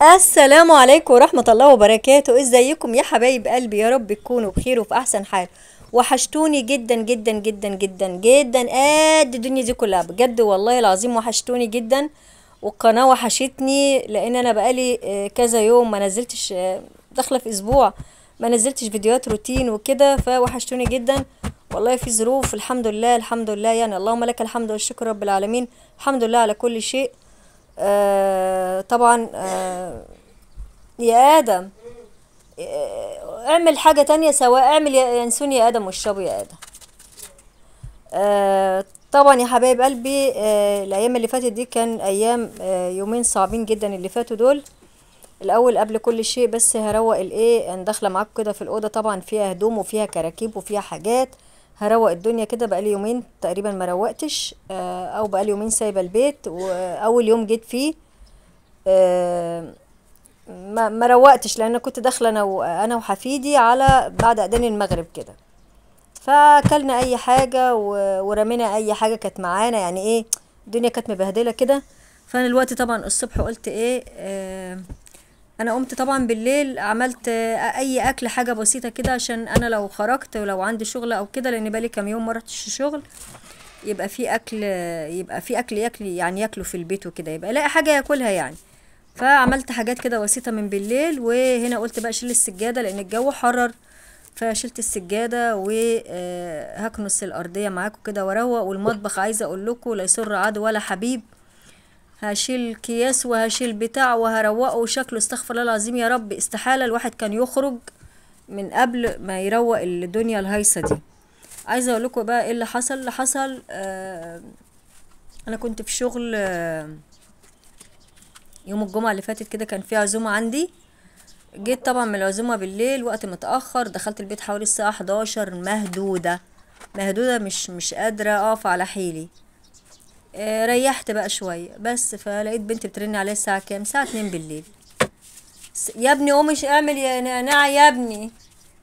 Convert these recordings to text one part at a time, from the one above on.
السلام عليكم ورحمة الله وبركاته ازيكم يا حبايب قلبي يا رب تكونوا بخير وفي احسن حال وحشتوني جدا جدا جدا جدا جدا قد الدنيا دي كلها بجد والله العظيم وحشتوني جدا والقناة وحشتني لان انا بقالي آه، كذا يوم ما نزلتش آه، داخلة في اسبوع ما نزلتش فيديوهات روتين وكده فوحشتوني جدا والله في ظروف الحمد لله الحمد لله يعني اللهم لك الحمد والشكر رب العالمين الحمد لله على كل شيء آه طبعا آه يا ادم آه، اعمل حاجة تانية سواء اعمل يا ينسوني يا ادم واشربوا يا ادم آه طبعا يا حبايب قلبي آه الايام اللي فاتت دي كان ايام آه يومين صعبين جدا اللي فاتوا دول الاول قبل كل شيء بس هروق الايه انا داخله معاكم كده في الاوضه طبعا فيها هدوم وفيها كراكيب وفيها حاجات هروق الدنيا كده بقالي يومين تقريبا ما روقتش آه او بقالي يومين سايبه البيت واول يوم جيت فيه آه ما ما روقتش لان كنت داخله انا وانا وحفيدي على بعد اذان المغرب كده فاكلنا اي حاجه و- ورمينا اي حاجه كانت معانا يعني ايه الدنيا كانت مبهدله كده فانا الوقت طبعا الصبح قلت ايه آه انا قمت طبعا بالليل عملت آه، اي اكل حاجه بسيطه كده عشان انا لو خرجت ولو عندي شغل او كده لان بقالي كام يوم ما رحتش الشغل يبقى في اكل يبقى في اكل ياكل يعني ياكلوا في البيت وكده يبقى الاقي حاجه ياكلها يعني فعملت حاجات كده بسيطه من بالليل وهنا قلت بقى اشيل السجاده لان الجو حرر فشلت السجاده وهكنس الارضيه معاكم كده واروق والمطبخ عايزه اقول لكم لا يسر عدو ولا حبيب هشيل كياس وهشيل بتاع وهروقه وشكله استغفر الله العظيم يا رب استحاله الواحد كان يخرج من قبل ما يروق الدنيا الهايصه دي عايزه اقول لكم بقى ايه اللي حصل اللي حصل آه انا كنت في شغل آه يوم الجمعه اللي فاتت كده كان في عزومه عندي جيت طبعا من العزومه بالليل وقت متاخر دخلت البيت حوالي الساعه 11 مهدوده مهدوده مش مش قادره اقف على حيلي آه، ريحت بقى شويه بس فلقيت بنتي بترن عليا الساعه كام الساعه 2 بالليل س- يا ابني قومي ش- اعمل يا نعناع يا ابني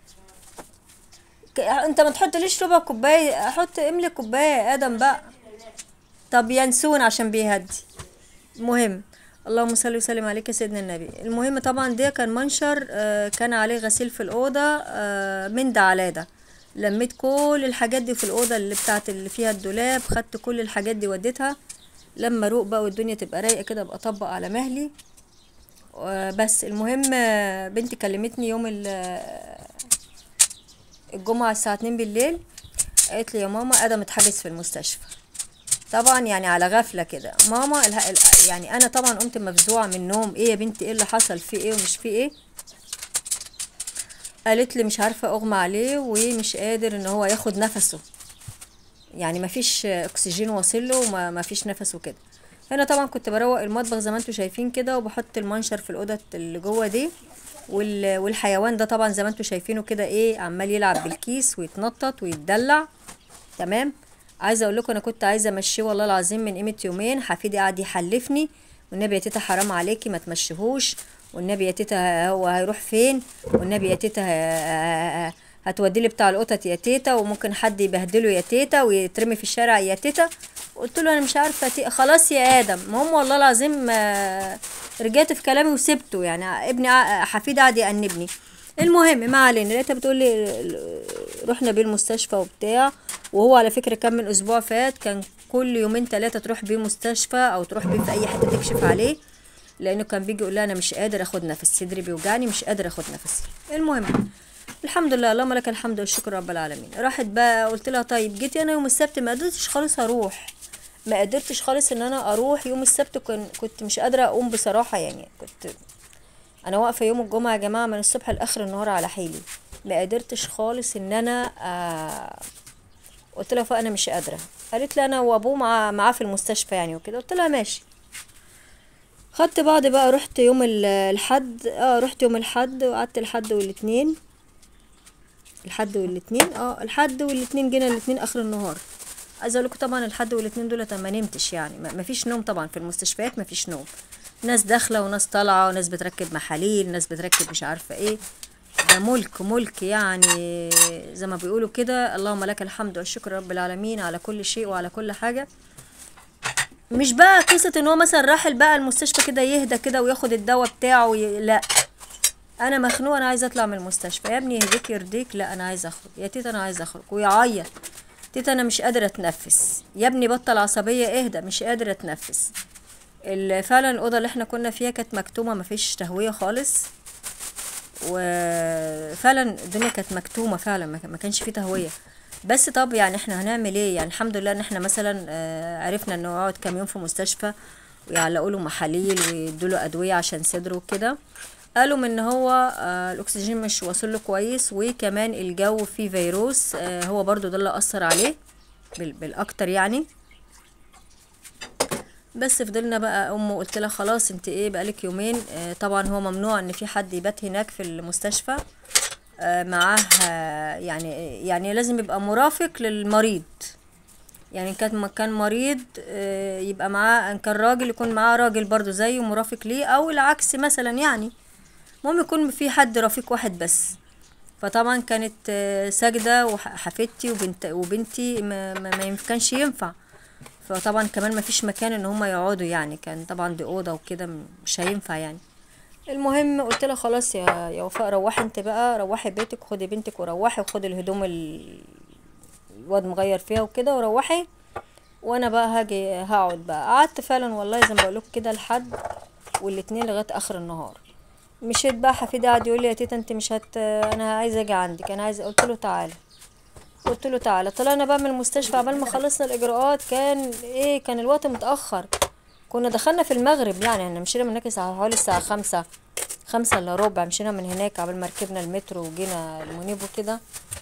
ك- انت ما تحطليش ربع كوبايه احط املي كوبايه يا ادم بقى طب ينسون عشان بيهدي المهم اللهم صل وسلم عليك يا سيدنا النبي المهم طبعا ده كان منشر آه، كان عليه غسيل في الاوضه آه، من ده على ده لميت كل الحاجات دي في الاوضه اللي بتاعت اللي فيها الدولاب خدت كل الحاجات دي وديتها لما اروق بقى والدنيا تبقى رايقه كده ابقى اطبق على مهلي آه، بس المهم آه، بنتي كلمتني يوم ال- آه، الجمعه الساعه 2 بالليل قالت لي يا ماما ادم اتحجز في المستشفى طبعا يعني على غفله كده ماما اله... ال- يعني انا طبعا قمت مفزوعه من النوم ايه يا بنتي ايه اللي حصل في ايه ومش في ايه قالت لي مش عارفه اغمى عليه ومش قادر ان هو ياخد نفسه يعني مفيش اكسجين واصل له وما مفيش نفس وكده هنا طبعا كنت بروق المطبخ زي ما انتم شايفين كده وبحط المنشر في الاوضه اللي جوه دي وال... والحيوان ده طبعا زي ما انتم شايفينه كده ايه عمال يلعب بالكيس ويتنطط ويتدلع تمام عايزه اقول لكم انا كنت عايزه امشيه والله العظيم من قيمه يومين حفيدي قعد يحلفني والنبي يا تيتا حرام عليكي ما تمشيهوش والنبي يا تيتا هو هيروح فين والنبي يا تيتا ه- ه- هتودي لي بتاع القطط يا تيتا وممكن حد يبهدله يا تيتا ويترمي في الشارع يا تيتا قلت له انا مش عارفه يا تيتا خلاص يا ادم المهم والله العظيم آه، رجعت في كلامي وسبته يعني ابني ع- حفيدي قعد يأنبني المهم ما علينا لقيتها بتقول لي رحنا بيه المستشفى وبتاع وهو على فكره كان من اسبوع فات كان كل يومين ثلاثه تروح بيه مستشفى او تروح بيه في اي حته تكشف عليه لانه كان بيجي يقول لها انا مش قادر اخد نفس صدري بيوجعني مش قادر اخد نفسي المهم الحمد لله اللهم لك الحمد والشكر رب العالمين راحت بقى قلت لها طيب جيتي انا يوم السبت ما قدرتش خالص اروح ما قدرتش خالص ان انا اروح يوم السبت كن كنت مش قادره اقوم بصراحه يعني كنت انا واقفه يوم الجمعه يا جماعه من الصبح لاخر النهار على حيلي ما قدرتش خالص ان انا آه قلت لها فانا مش قادره قالت لي انا وابوه مع معاه في المستشفى يعني وكده قلت لها ماشي خدت بعض بقى رحت يوم ال- الحد اه رحت يوم الحد وقعدت الحد والاثنين الحد والاثنين اه الحد والاثنين جينا الاثنين اخر النهار عايزه اقول لكم طبعا الحد والاثنين دول ما نمتش يعني ما ما فيش نوم طبعا في المستشفيات ما فيش نوم ناس داخله وناس طالعه وناس بتركب محاليل ناس بتركب مش عارفه ايه ده ملك ملك يعني زي ما بيقولوا كده اللهم لك الحمد والشكر رب العالمين على كل شيء وعلى كل حاجه مش بقى قصة ان هو مثلا راح بقى المستشفى كده يهدى كده وياخد الدواء بتاعه وي... لا انا مخنوق انا عايزه اطلع من المستشفى يا ابني يهديك يرضيك لا انا عايزه اخرج يا تيتا انا عايزه اخرج ويعيط تيتا انا مش قادره اتنفس يا ابني بطل عصبيه اهدى مش قادره اتنفس ال- فعلا الاوضه اللي احنا كنا فيها كانت مكتومه مفيش تهويه خالص وفعلا الدنيا كانت مكتومه فعلا ما كان- ما كانش فيه تهويه بس طب يعني احنا هنعمل ايه يعني الحمد لله ان احنا مثلا آه، عرفنا انه يقعد كام يوم في مستشفى ويعلقوا له محاليل ويدوا له ادويه عشان صدره وكده قالوا من ان هو آه، الاكسجين مش واصل له كويس وكمان الجو فيه فيروس آه، هو برضو ده اللي اثر عليه بال- بالاكتر يعني بس فضلنا بقى امه قلت لها خلاص انت ايه بقالك يومين آه طبعا هو ممنوع ان في حد يبات هناك في المستشفى آه معاه آه يعني يعني لازم يبقى مرافق للمريض يعني إن كان كان مريض آه يبقى معاه ان كان راجل يكون معاه راجل برضو زيه مرافق ليه او العكس مثلا يعني المهم يكون في حد رفيق واحد بس فطبعا كانت آه، ساجدة وحفيدتي وبنت وبنتي ما, ما, ما ينف- كانش ينفع فطبعا كمان ما فيش مكان ان هما يقعدوا يعني كان طبعا دي اوضه وكده م- مش هينفع يعني المهم قلت لها خلاص يا يا وفاء روحي انت بقى روحي بيتك خدي بنتك وروحي وخدي الهدوم ال- الواد مغير فيها وكده وروحي وانا بقى هاجي هقعد بقى قعدت فعلا والله زي ما بقولك كده لحد والاتنين لغايه اخر النهار مشيت بقى حفيدي قعد يقول لي يا تيتا انت مش هت انا عايزه اجي عندك انا عايزه قلت له تعالى قلت له تعالى طلعنا بقى من المستشفى عبال ما خلصنا الاجراءات كان ايه كان الوقت متاخر كنا دخلنا في المغرب يعني احنا مشينا من هناك الساعه حوالي الساعه خمسة خمسة الا ربع مشينا من هناك عبال ما ركبنا المترو وجينا المنيب وكده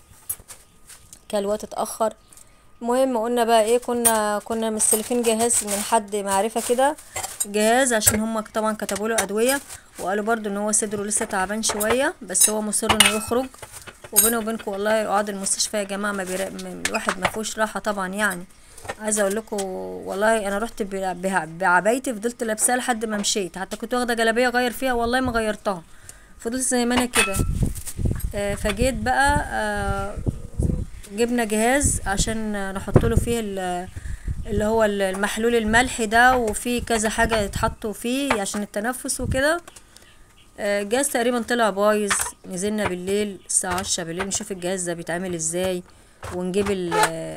كان الوقت اتاخر المهم قلنا بقى ايه كنا كنا مستلفين جهاز من حد معرفه كده جهاز عشان هم طبعا كتبوا له ادويه وقالوا برضو ان هو صدره لسه تعبان شويه بس هو مصر انه يخرج وبيني وبينكم والله قعد المستشفى يا جماعه ما بيرا... م- الواحد ما فيهوش راحه طبعا يعني عايزه اقول لكم والله انا رحت ب- بع- بعبايتي فضلت لابساها لحد ما مشيت حتى كنت واخده جلابيه اغير فيها والله ما غيرتها فضلت زي ما انا كده آه، فجيت بقى آه، جبنا جهاز عشان نحط له فيه ال- اللي هو المحلول الملحي ده وفيه كذا حاجة يتحطوا فيه عشان التنفس وكده آه، الجهاز تقريبا طلع بايظ نزلنا بالليل الساعة عشرة بالليل نشوف الجهاز ده بيتعمل ازاي ونجيب ال-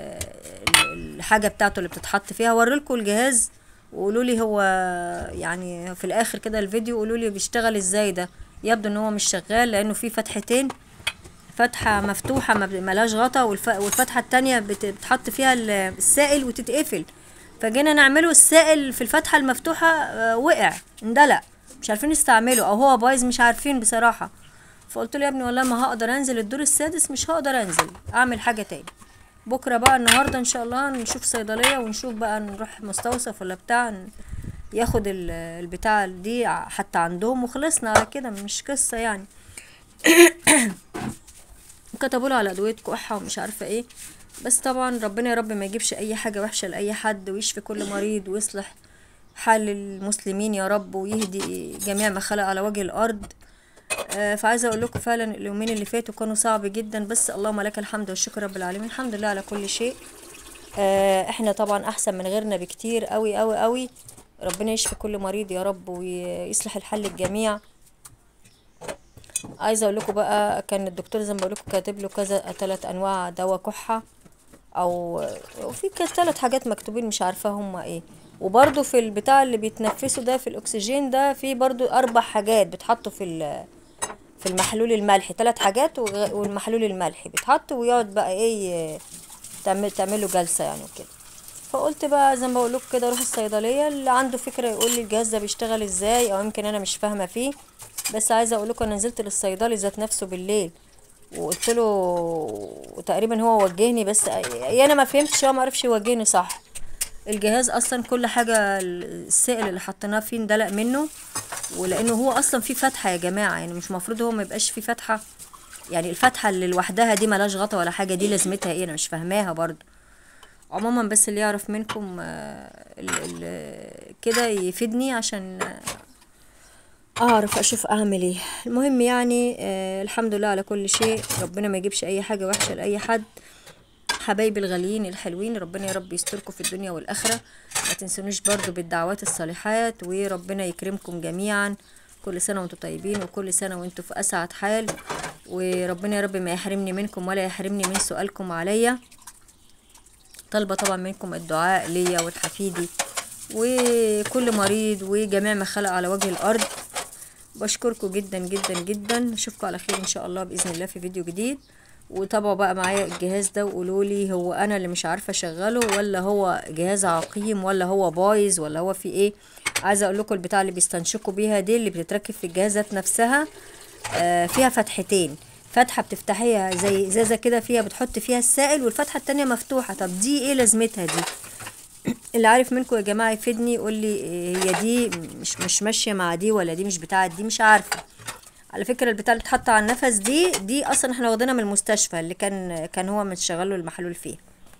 ال- الحاجة بتاعته اللي بتتحط فيها اوريلكوا الجهاز وقولوا لي هو يعني في الاخر كده الفيديو قولوا لي بيشتغل ازاي ده يبدو ان هو مش شغال لانه فيه فتحتين فتحة مفتوحة ما ب- ملهاش غطا والف... والفتحة التانية بت... بتحط فيها ال- السائل وتتقفل فجينا نعمله السائل في الفتحة المفتوحة آه، وقع اندلق مش عارفين نستعمله او هو بايظ مش عارفين بصراحة فقلت له يا ابني والله ما هقدر انزل الدور السادس مش هقدر انزل اعمل حاجة تاني بكرة بقى النهاردة ان شاء الله نشوف صيدلية ونشوف بقى نروح مستوصف ولا بتاع ن- ياخد ال- البتاع دي ع- حتى عندهم وخلصنا على كده مش قصة يعني كتبوا له على ادويه كحه ومش عارفه ايه بس طبعا ربنا يا رب ما يجيبش اي حاجه وحشه لاي حد ويشفي كل مريض ويصلح حال المسلمين يا رب ويهدي جميع ما خلق على وجه الارض آه، فعايزه اقول لكم فعلا اليومين اللي فاتوا كانوا صعب جدا بس اللهم لك الحمد والشكر رب العالمين الحمد لله على كل شيء آه، احنا طبعا احسن من غيرنا بكتير قوي قوي قوي ربنا يشفي كل مريض يا رب ويصلح الحل الجميع عايزه اقول لكم بقى كان الدكتور زي ما بقول لكم كاتب له كذا ثلاث انواع دواء كحه او وفي كذا ثلاث حاجات مكتوبين مش عارفه هما ايه وبرده في البتاع اللي بيتنفسوا ده في الاكسجين ده في برضو اربع حاجات بتحطوا في ال- في المحلول الملحي ثلاث حاجات وغ- والمحلول الملحي بيتحط ويقعد بقى ايه تعمل تعمل له جلسه يعني وكده فقلت بقى زي ما بقول لكم كده اروح الصيدليه اللي عنده فكره يقول لي الجهاز ده بيشتغل ازاي او يمكن انا مش فاهمه فيه بس عايزه اقول لكم انا نزلت للصيدلي ذات نفسه بالليل وقلت له وتقريبا هو وجهني بس يا انا ما فهمتش هو ما عرفش يوجهني صح الجهاز اصلا كل حاجه السائل اللي حطيناه فيه اندلق منه ولانه هو اصلا فيه فتحه يا جماعه يعني مش المفروض هو ما يبقاش فيه فتحه يعني الفتحه اللي لوحدها دي ملهاش غطا ولا حاجه دي لازمتها ايه انا مش فاهماها برضو عموما بس اللي يعرف منكم آه، ال- ال- كده يفيدني عشان اعرف اشوف اعمل ايه المهم يعني آه الحمد لله على كل شيء ربنا ما يجيبش اي حاجه وحشه لاي حد حبايبي الغاليين الحلوين ربنا يا رب يستركم في الدنيا والاخره ما تنسونيش برضو بالدعوات الصالحات وربنا يكرمكم جميعا كل سنه وانتم طيبين وكل سنه وانتم في اسعد حال وربنا يا رب ما يحرمني منكم ولا يحرمني من سؤالكم عليا طالبه طبعا منكم الدعاء ليا ولحفيدي وكل مريض وجميع ما خلق على وجه الارض بشكركم جدا جدا جدا اشوفكم على خير ان شاء الله باذن الله في فيديو جديد وتابعوا بقى معايا الجهاز ده وقولوا لي هو انا اللي مش عارفه اشغله ولا هو جهاز عقيم ولا هو بايظ ولا هو في ايه عايزه اقول لكم البتاع اللي بيستنشقوا بيها دي اللي بتتركب في الجهازات نفسها آه فيها فتحتين فتحه بتفتحيها زي ازازه كده فيها بتحط فيها السائل والفتحه التانية مفتوحه طب دي ايه لازمتها دي اللي عارف منكم يا جماعه يفيدني يقول لي هي دي مش مش ماشيه مع دي ولا دي مش بتاعه دي مش عارفه على فكره البتاع اللي بتحط على النفس دي دي اصلا احنا واخدينها من المستشفى اللي كان كان هو متشغله المحلول فيه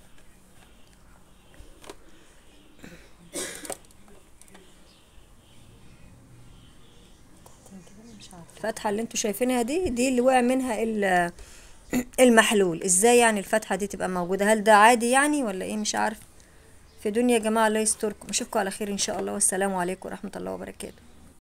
الفتحه اللي انتوا شايفينها دي دي اللي وقع منها ال- المحلول ازاي يعني الفتحه دي تبقى موجوده هل ده عادي يعني ولا ايه مش عارف في دنيا يا جماعه الله يستركم اشوفكم على خير ان شاء الله والسلام عليكم ورحمه الله وبركاته